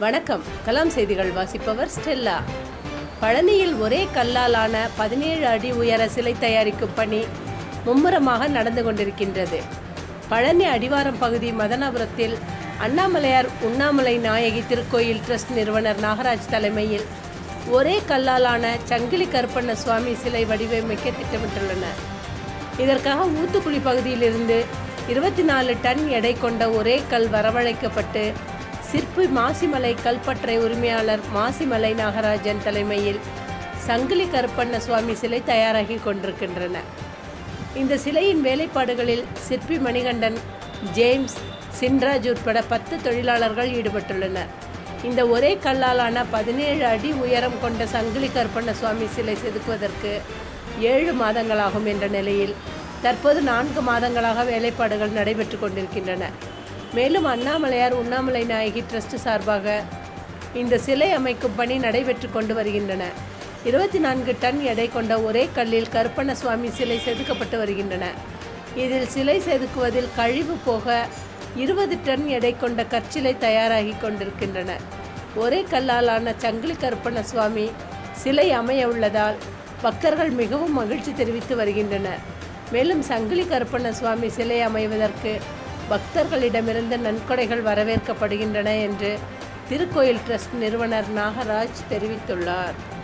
வணக்கம் கலாம் செய்திகள் வாசிப்பவர் ஸ்டெல்லா பழனியில் ஒரே கல்லாலான பதினேழு அடி உயர சிலை தயாரிக்கும் பணி மும்முரமாக நடந்து கொண்டிருக்கின்றது பழனி அடிவாரம் பகுதி மதனாபுரத்தில் அண்ணாமலையார் உண்ணாமலை நாயகி திருக்கோயில் ட்ரஸ்ட் நிறுவனர் நாகராஜ் தலைமையில் ஒரே கல்லாலான சங்கிலி கருப்பண்ண சுவாமி சிலை வடிவமைக்க திட்டமிட்டுள்ளனர் இதற்காக ஊத்துக்குளி பகுதியிலிருந்து இருபத்தி நாலு டன் எடை கொண்ட ஒரே கல் வரவழைக்கப்பட்டு சிற்பி மாசிமலை கல்பற்றை உரிமையாளர் மாசிமலை நாகராஜன் தலைமையில் சங்கிலி கருப்பண்ண சுவாமி சிலை தயாராகி கொண்டிருக்கின்றன இந்த சிலையின் வேலைப்பாடுகளில் சிற்பி மணிகண்டன் ஜேம்ஸ் சின்ராஜ் உட்பட பத்து தொழிலாளர்கள் ஈடுபட்டுள்ளனர் இந்த ஒரே கல்லாலான பதினேழு அடி உயரம் கொண்ட சங்கிலி கருப்பண்ண சுவாமி சிலை செதுக்குவதற்கு ஏழு மாதங்களாகும் என்ற நிலையில் தற்போது நான்கு மாதங்களாக வேலைப்பாடுகள் நடைபெற்று கொண்டிருக்கின்றன மேலும் அண்ணாமலையார் உண்ணாமலை நாயகி ட்ரஸ்ட் சார்பாக இந்த சிலை அமைக்கும் பணி நடைபெற்று கொண்டு வருகின்றன இருபத்தி நான்கு டன் எடை கொண்ட ஒரே கல்லில் கருப்பண்ண சுவாமி சிலை செதுக்கப்பட்டு வருகின்றன இதில் சிலை செதுக்குவதில் கழிவு போக இருபது டன் எடை கொண்ட கற்சிலை தயாராகி கொண்டிருக்கின்றன ஒரே கல்லாலான சங்கிலி கருப்பண்ண சுவாமி சிலை அமைய உள்ளதால் பக்தர்கள் மிகவும் மகிழ்ச்சி தெரிவித்து வருகின்றனர் மேலும் சங்கிலி கருப்பண்ண சுவாமி சிலை அமைவதற்கு பக்தர்களிடமிருந்து நன்கொடைகள் வரவேற்கப்படுகின்றன என்று திருக்கோயில் ட்ரஸ்ட் நிறுவனர் நாகராஜ் தெரிவித்துள்ளார்